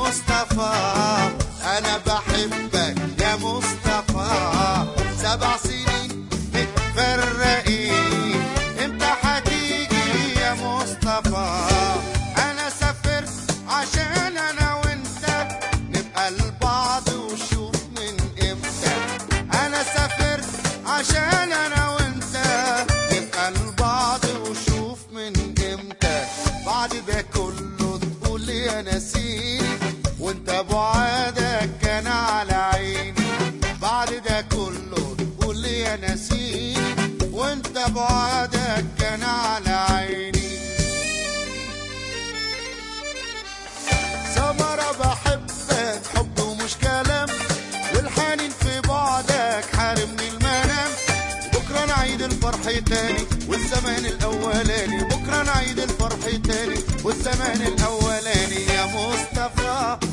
مصطفى انا بحبك يا مصطفى سبع سنين متفرقين امتى هتيجي يا مصطفى انا سافرت عشان انا وانت نبقى لبعض وشوف من امتى انا سافرت عشان انا وانت نبقى لبعض وشوف من امتى بعد ده كله تقول لي انا نسيني وانت بعادك كان على عيني بعد ده كله تقول لي يا نسيني وانت بعادك كان على عيني سمرة بحبك حب ومش كلام والحنين في بعدك حارمني المنام بكرة نعيد الفرح تاني والزمان الأولاني بكرة نعيد الفرح تاني والزمان الأولاني يا مصطفى